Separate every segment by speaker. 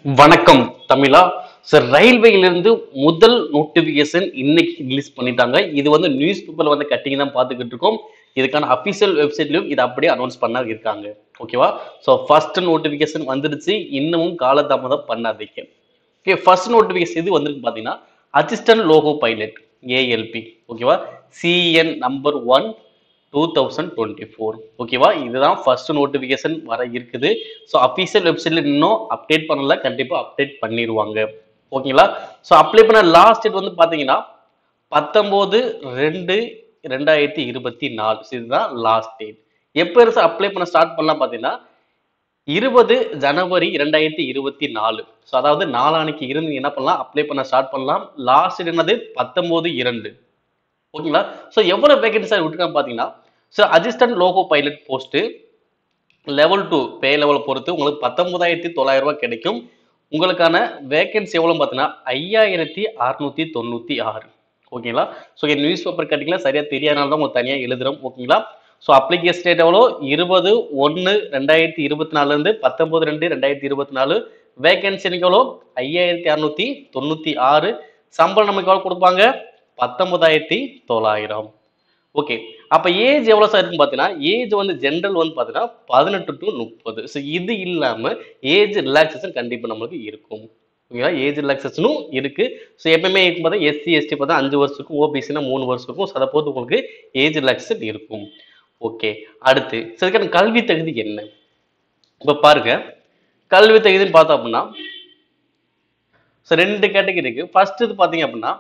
Speaker 1: வணக்கம் தமிழா சார் ரயில்வேயிலிருந்து முதல் நோட்டிபிகேஷன் இன்னைக்கு ரிலீஸ் பண்ணிட்டாங்க இது வந்து நியூஸ் பேப்பர்ல வந்து கட்டிங் தான் பார்த்துக்கிட்டு இருக்கோம் இதுக்கான அஃபிஷியல் வெப்சைட்லயும் இது அப்படியே அனௌன்ஸ் பண்ண இருக்காங்க ஓகேவா ஸோ ஃபர்ஸ்ட் நோட்டிபிகேஷன் வந்துடுச்சு இன்னமும் காலதாமதம் பண்ணாதீங்க ஓகே ஃபர்ஸ்ட் நோட்டிபிகேஷன் இது வந்திருக்கு பார்த்தீங்கன்னா அசிஸ்டன்ட் லோகோ பைலட் ஏஎல்பி ஓகேவா CN number one two thousand twenty four ஓகேவா இதுதான் ஃபர்ஸ்ட் நோட்டிஃபிகேஷன் வர இருக்குது ஸோ அஃபீஷியல் வெப்சைட்ல இன்னும் அப்டேட் பண்ணல கண்டிப்பாக அப்டேட் பண்ணிடுவாங்க ஓகேங்களா ஸோ அப்ளை பண்ண லாஸ்ட் டேட் வந்து பார்த்தீங்கன்னா பத்தொம்போது ரெண்டு ரெண்டாயிரத்தி இருபத்தி நாலு So இதுதான் லாஸ்ட் டேட் எப்போ சார் அப்ளை பண்ண ஸ்டார்ட் பண்ணலாம் பார்த்தீங்கன்னா இருபது ஜனவரி ரெண்டாயிரத்தி இருபத்தி நாலு ஸோ அதாவது நாளானைக்கு இருந்து என்ன பண்ணலாம் அப்ளை பண்ண ஸ்டார்ட் பண்ணலாம் லாஸ்ட் என்னது பத்தொம்போது இரண்டு ஓகேங்களா ஸோ எவ்வளோ வேகன்சி விட்டுருக்காங்க பார்த்தீங்கன்னா so assistant loco pilot post level two pay லெவலை பொறுத்து உங்களுக்கு பத்தொன்பதாயிரத்தி தொள்ளாயிரம் ரூபாய் கிடைக்கும் உங்களுக்கான வேகன்சி எவ்வளோ பார்த்தீங்கன்னா ஐயாயிரத்தி அறுநூத்தி தொண்ணூற்றி ஆறு ஓகேங்களா ஸோ என் நியூஸ் பேப்பர் கட்டிங்களா சரியாக தெரியாதனால தான் உங்களுக்கு தனியாக எழுதுறோம் ஓகேங்களா ஸோ அப்ளிகேஷன் டேட் எவ்வளோ இருபது ஒன்று ரெண்டாயிரத்தி இருபத்தி நாலுலேருந்து பத்தொம்பது ரெண்டு ரெண்டாயிரத்தி இருபத்தி நாலு வேகன்சி எனக்கு எவ்வளோ ஐயாயிரத்தி அறநூற்றி தொண்ணூற்றி ஆறு சம்பளம் நமக்கு எவ்வளோ கொடுப்பாங்க பத்தொன்பதாயிரத்தி தொள்ளாயிரம் ஓகே அப்போ ஏஜ் எவ்வளோ சார் இருக்குன்னு பார்த்தீங்கன்னா ஏஜ் வந்து ஜென்ரல் வந்து பார்த்தீங்கன்னா பதினெட்டு டு முப்பது ஸோ இது இல்லாமல் ஏஜ் ரிலாக்ஸேஷன் கண்டிப்பாக நம்மளுக்கு இருக்கும் ஓகேவா ஏஜ் ரிலாக்ஸேஷனும் இருக்கு ஸோ எப்பவுமே இருக்கும் பார்த்தா எஸ்சி எஸ்டி பார்த்தா அஞ்சு வருஷம் இருக்கும் ஓபிசினா மூணு வருஷம் இருக்கும் ஸோ அதை பொறுத்து உங்களுக்கு ஏஜ் ரிலாக்ஸேஷன் இருக்கும் ஓகே அடுத்து ஸோ இதுக்கான கல்வி தகுதி என்ன இப்போ பாருங்க கல்வி தகுதின்னு பார்த்தோம் அப்படின்னா ஸோ ரெண்டு கேட்டகரி இருக்கு ஃபர்ஸ்ட் இது பார்த்தீங்க அப்படின்னா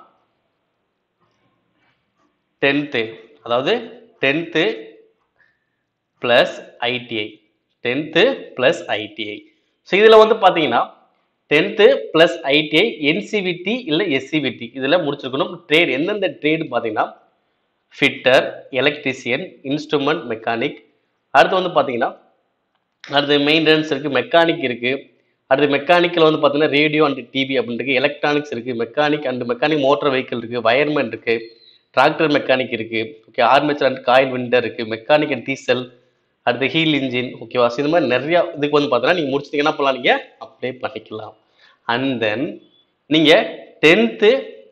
Speaker 1: டென்த்து அதாவது tenth plus ITI tenth plus ITI so இதில் வந்து பார்த்தீங்கன்னா டென்த்து ப்ளஸ் ஐடிஐ என்சிவிடி இல்லை எஸ்சிவிடி இதில் முடிச்சிருக்கணும் ட்ரேட் எந்தெந்த ட்ரேடு பார்த்தீங்கன்னா ஃபிட்டர் எலக்ட்ரிசியன் இன்ஸ்ட்ருமெண்ட் மெக்கானிக் அடுத்து வந்து பார்த்தீங்கன்னா அடுத்து மெயின்டெனன்ஸ் இருக்குது மெக்கானிக் இருக்குது அடுத்து மெக்கானிக்கில் வந்து பார்த்தீங்கன்னா ரேடியோ அண்ட் டிவி அப்படின்னு இருக்குது எலக்ட்ரானிக்ஸ் இருக்குது mechanic and mechanic motor vehicle இருக்குது வயர்மேன் இருக்குது டிராக்டர் மெக்கானிக் இருக்குது okay armature and coil winder இருக்குது மெக்கானிக் அண்ட் டீசல் அடுத்து ஹீல் இன்ஜின் ஓகேவா ஸோ இந்த மாதிரி நிறையா இதுக்கு வந்து பார்த்தீங்கன்னா நீங்கள் முடிச்சிட்டிங்கன்னா என்ன பண்ணலாம் நீங்கள் அப்ளை பண்ணிக்கலாம் அண்ட் தென் நீங்கள் டென்த்து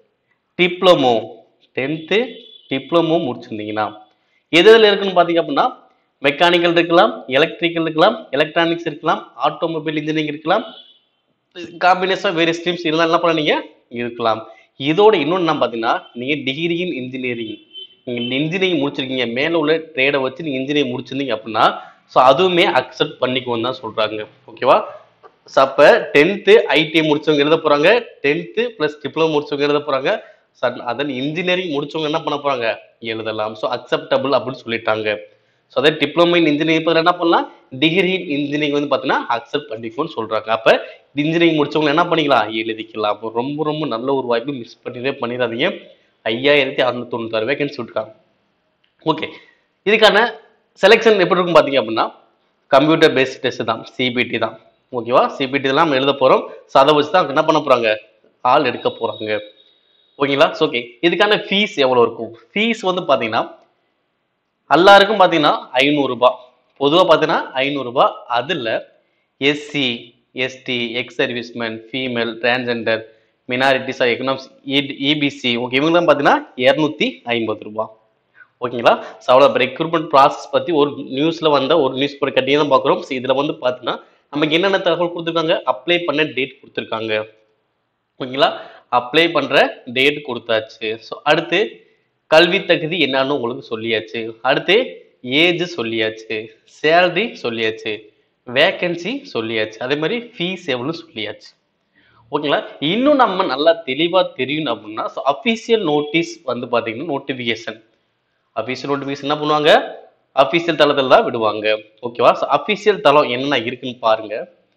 Speaker 1: டிப்ளமோ டென்த்து டிப்ளமோ முடிச்சிருந்தீங்கன்னா எது எதில் இருக்குன்னு பார்த்தீங்க அப்படின்னா மெக்கானிக்கல் இருக்கலாம் எலக்ட்ரிக்கல் இருக்கலாம் எலக்ட்ரானிக்ஸ் இருக்கலாம் ஆட்டோமொபைல் இன்ஜினியரிங் இருக்கலாம் காம்பினேஷன் வேறு ஸ்ட்ரீம்ஸ் இதெல்லாம் என்ன பண்ண நீங்கள் இருக்கலாம் இதோட இன்னொன்று என்ன பார்த்தீங்கன்னா நீங்கள் டிகிரி இன் இன்ஜினியரிங் நீங்கள் இன்ஜினியரிங் முடிச்சிருக்கீங்க மேலே உள்ள ட்ரேடை வச்சு நீங்கள் இன்ஜினியரிங் முடிச்சிருந்தீங்க அப்படின்னா ஸோ அதுவுமே அக்செப்ட் பண்ணிக்குவோம் தான் சொல்கிறாங்க ஓகேவா ஸோ அப்போ டென்த்து ஐடிஐ முடிச்சவங்க எழுத போகிறாங்க டென்த்து ப்ளஸ் டிப்ளமோ முடிச்சவங்க எழுத போகிறாங்க சார் அதன் இன்ஜினியரிங் முடிச்சவங்க என்ன பண்ண போகிறாங்க எழுதலாம் ஸோ அக்செப்டபிள் அப்படின்னு சொல்லிட்டாங்க ஸோ அதே டிப்ளமோ இன் இன்ஜினியரிங் இப்போ என்ன பண்ணலாம் டிகிரி இன் இன்ஜினியரிங் வந்து பார்த்தீங்கன்னா அக்செப்ட் பண்ணிக்கும்னு சொல்கிறாங்க அப்போ இன்ஜினியரிங் முடிச்சவங்க என்ன பண்ணிக்கலாம் எழுதிக்கலாம் அப்போ ரொம்ப ரொம்ப நல்ல ஒரு வாய்ப்பு மிஸ் பண்ணிடவே பண்ணிடாதீங்க ஐயாயிரத்தி அறுநூத்தி தொண்ணூத்தாறு வேகன்சி விட்டுருக்காங்க ஓகே இதுக்கான செலெக்ஷன் எப்படி இருக்கும் பார்த்தீங்க அப்படின்னா கம்ப்யூட்டர் பேஸ்ட் டெஸ்ட் தான் சிபிடி தான் ஓகேவா சிபிடி தான் நம்ம எழுத போகிறோம் ஸோ அதை வச்சு தான் என்ன பண்ண போகிறாங்க ஆள் எடுக்க போகிறாங்க ஓகேங்களா ஓகே இதுக்கான ஃபீஸ் எவ்வளோ இருக்கும் ஃபீஸ் வந்து பார்த்தீங்கன்னா எல்லாருக்கும் பார்த்தீங்கன்னா ஐநூறுரூபா பொதுவாக பார்த்தீங்கன்னா ஐநூறுரூபா அதில் SC ST ex serviceman female transgender minorities economics EBC okay இவங்கெல்லாம் பார்த்தீங்கன்னா இரநூத்தி ஐம்பது ரூபா ஓகேங்களா ஸோ அவ்வளோ ரெக்ரூட்மெண்ட் ப்ராசஸ் பற்றி ஒரு நியூஸில் வந்த ஒரு நியூஸ் பேப்பர் கட்டி தான் பார்க்குறோம் ஸோ இதில் வந்து பார்த்தீங்கன்னா நமக்கு என்னென்ன தகவல் கொடுத்துருக்காங்க அப்ளை பண்ண டேட் கொடுத்துருக்காங்க ஓகேங்களா அப்ளை பண்ணுற டேட் கொடுத்தாச்சு ஸோ அடுத்து கல்வி தகுதி என்னன்னு உங்களுக்கு சொல்லியாச்சு அடுத்து ஏஜ் சொல்லியாச்சு சேலரி சொல்லியாச்சு வேக்கன்சி சொல்லியாச்சு அதே மாதிரி ஃபீஸ் எவ்வளோ சொல்லியாச்சு ஓகேங்களா இன்னும் நம்ம நல்லா தெளிவாக தெரியும் அப்படின்னா ஸோ அஃபீஷியல் நோட்டீஸ் வந்து பார்த்தீங்கன்னா நோட்டிஃபிகேஷன் அஃபீஷியல் நோட்டிஃபிகேஷன் என்ன பண்ணுவாங்க அஃபீஷியல் தளத்தில் தான் விடுவாங்க ஓகேவா ஸோ அஃபீஷியல் தளம் என்ன இருக்குன்னு பாருங்க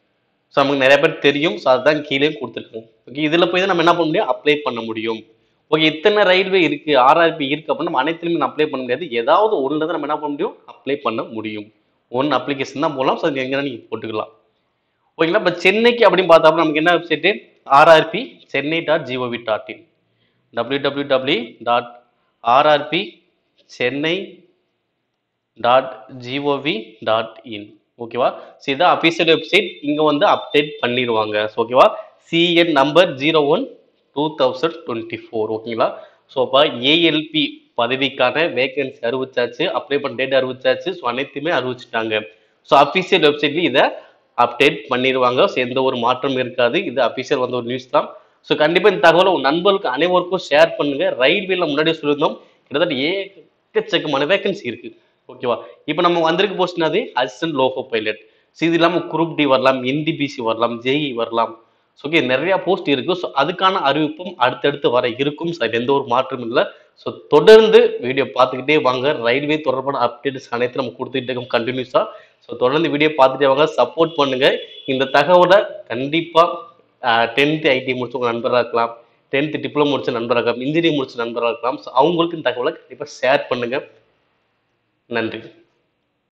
Speaker 1: ஸோ நமக்கு நிறைய பேர் தெரியும் ஸோ அதுதான் கீழே கொடுத்துருக்காங்க ஓகே இதில் போய் தான் நம்ம என்ன பண்ண முடியும் அப்ளை பண்ண முடியும் ஓகே இத்தனை ரயில்வே இருக்கு ஆர்ஆர்பி இருக்கு அப்படின்னு நம்ம அனைத்துலையுமே நம்ம அப்ளை பண்ண முடியாது ஏதாவது ஒன்று தான் நம்ம என்ன பண்ண முடியும் அப்ளை பண்ண முடியும் ஒன் அப்ளிகேஷன் தான் போகலாம் ஸோ அது எங்கன்னா நீங்கள் போட்டுக்கலாம் ஓகேங்களா இப்போ சென்னைக்கு அப்படின்னு பார்த்தா நமக்கு என்ன website RRB Chennai dot G O V dot in W W W dot RRB Chennai dot G O V dot in ஓகேவா ஸோ இதான் அஃபீஷியல் வெப்சைட் இங்கே வந்து அப்டேட் பண்ணிடுவாங்க ஸோ ஓகேவா CN number zero one two thousand twenty four ஓகேங்களா ஸோ அப்போ ஏஎல்பி பதவிக்கான வேகன்சி அறிவிச்சாச்சு அப்ளை பண்ண டேட் அறிவிச்சாச்சு ஸோ அனைத்துமே அறிவிச்சிட்டாங்க ஸோ அஃபீஷியல் வெப்சைட்லேயும் இதை அப்டேட் பண்ணிடுவாங்க ஸோ எந்த ஒரு மாற்றம் இருக்காது இது அஃபீஷியல் வந்த ஒரு நியூஸ் தான் ஸோ கண்டிப்பாக இந்த தகவலை உங்கள் நண்பர்களுக்கு அனைவருக்கும் ஷேர் பண்ணுங்க ரயில்வேல முன்னாடியே சொல்லியிருந்தோம் கிட்டத்தட்ட ஏக்கச்சக்கமான வேகன்சி இருக்கு ஓகேவா இப்போ நம்ம வந்திருக்க போஸ்ட் என்னது அசிஸ்டன்ட் லோகோ பைலட் ஸோ இது இல்லாமல் குரூப் டி வரலாம் என்டிபிசி வரலாம் ஜேஇ வரலாம் ஸோ ஓகே நிறைய போஸ்ட் இருக்கு ஸோ அதுக்கான அறிவிப்பும் அடுத்தடுத்து வர இருக்கும் ஸோ அது எந்த ஒரு மாற்றமும் இல்லை ஸோ தொடர்ந்து வீடியோ பார்த்துக்கிட்டே வாங்க ரயில்வே தொடர்பான அப்டேட்ஸ் அனைத்து நம்ம கொடுத்துக்கிட்டே இருக்கோம் கண்டினியூஸாக ஸோ தொடர்ந்து வீடியோ பார்த்துட்டே வாங்க சப்போர்ட் பண்ணுங்க இந்த தகவலை கண்டிப்பாக டென்த்து ஐடி முடிச்ச உங்க நண்பராக இருக்கலாம் டென்த்து டிப்ளமோ முடிச்ச நண்பராக இருக்கலாம் இன்ஜினியரிங் முடிச்ச நண்பராக இருக்கலாம் ஸோ அவங்களுக்கு இந்த தகவலை கண்டிப்பாக ஷேர் பண்ணுங்க நன்றி